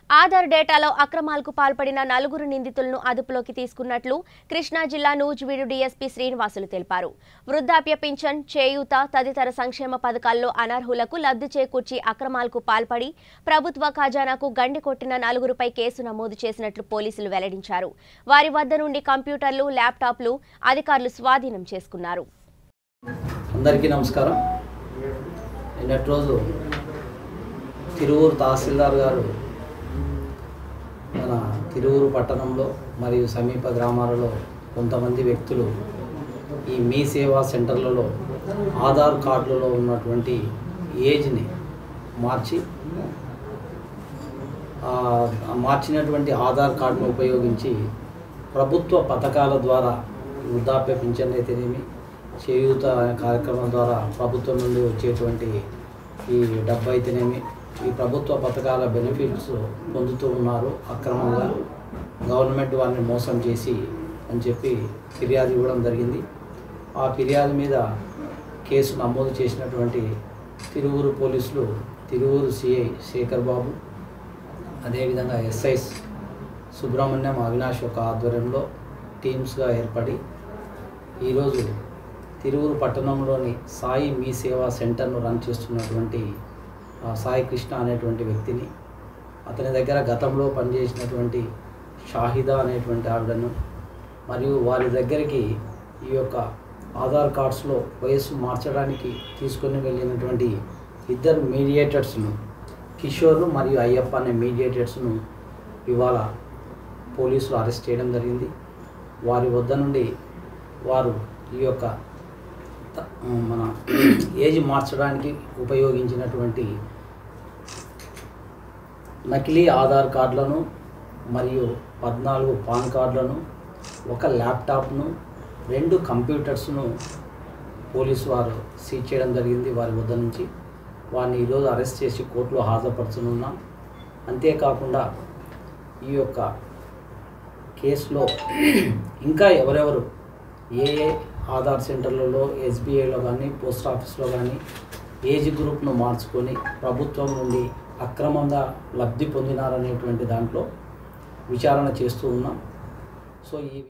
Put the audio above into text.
ఆధార్ డేటాలో అక్రమాలకు పాల్పడిన నలుగురు నిందితులను అదుపులోకి తీసుకున్నట్లు కృష్ణా జిల్లా నూజివీడు డీఎస్పీ శ్రీనివాసులు తెలిపారు వృద్ధాప్య పింఛన్ చేయూత తదితర సంక్షేమ పథకాల్లో అనర్హులకు లబ్ధి చేకూర్చి అక్రమాలకు పాల్పడి ప్రభుత్వ ఖజానాకు గండి కొట్టిన నలుగురుపై కేసు నమోదు చేసినట్లు పోలీసులు వెల్లడించారు వారి వద్ద నుండి కంప్యూటర్లు ల్యాప్టాప్లు అధికారులు స్వాధీనం చేసుకున్నారు అందరికీ నమస్కారం నిన్నటి రోజు తిరువూరు తహసీల్దార్ గారు మన తిరువూరు పట్టణంలో మరియు సమీప గ్రామాలలో కొంతమంది వ్యక్తులు ఈ మీ సేవా సెంటర్లలో ఆధార్ కార్డులలో ఉన్నటువంటి ఏజ్ని మార్చి ఆ మార్చినటువంటి ఆధార్ కార్డును ఉపయోగించి ప్రభుత్వ పథకాల ద్వారా వృద్ధాప్య పింఛన్ అయితేనేమి చేయూత అనే కార్యక్రమం ద్వారా ప్రభుత్వం నుండి వచ్చేటువంటి ఈ డబ్బు అయితేనేమి ఈ ప్రభుత్వ పథకాల బెనిఫిట్స్ పొందుతూ ఉన్నారు అక్రమంగా గవర్నమెంట్ వారిని మోసం చేసి అని చెప్పి ఫిర్యాదు ఇవ్వడం జరిగింది ఆ ఫిర్యాదు మీద కేసు నమోదు చేసినటువంటి తిరువూరు పోలీసులు తిరువూరు సిఐ శేఖర్ బాబు అదేవిధంగా ఎస్ఐస్ సుబ్రహ్మణ్యం అవినాష్ యొక్క ఆధ్వర్యంలో టీమ్స్గా ఏర్పడి ఈరోజు తిరువురు పట్టణంలోని సాయి మీ సేవా సెంటర్ను రన్ చేస్తున్నటువంటి ఆ, సాయి కృష్ణ అనేటువంటి వ్యక్తిని అతని దగ్గర గతంలో పనిచేసినటువంటి షాహిదా అనేటువంటి ఆవిడను మరియు వారి దగ్గరికి ఈ యొక్క ఆధార్ కార్డ్స్లో వయస్సు మార్చడానికి తీసుకొని వెళ్ళినటువంటి ఇద్దరు మీడియేటర్స్ను కిషోర్ మరియు అయ్యప్ప అనే మీడియేటర్స్ను ఇవాళ పోలీసులు అరెస్ట్ చేయడం జరిగింది వారి వద్ద నుండి వారు ఈ యొక్క త- మన ఏజ్ మార్చడానికి ఉపయోగించినటువంటి నకిలీ ఆధార్ కార్డులను మరియు పద్నాలుగు పాన్ కార్డులను ఒక ల్యాప్టాప్ను రెండు కంప్యూటర్స్ను పోలీసు వారు సీజ్ చేయడం జరిగింది వారి వద్ద నుంచి వారిని ఈరోజు అరెస్ట్ చేసి కోర్టులో హాజరుపరచనున్నాం అంతేకాకుండా ఈ యొక్క కేసులో ఇంకా ఎవరెవరు ఏ ఏ ఆధార్ సెంటర్లలో ఎస్బీఐలో కానీ పోస్ట్ ఆఫీస్లో కానీ ఏజ్ గ్రూప్ను మార్చుకొని ప్రభుత్వం నుండి అక్రమంగా లబ్ధి పొందినారనేటువంటి దాంట్లో విచారణ చేస్తూ ఉన్నాం సో ఈ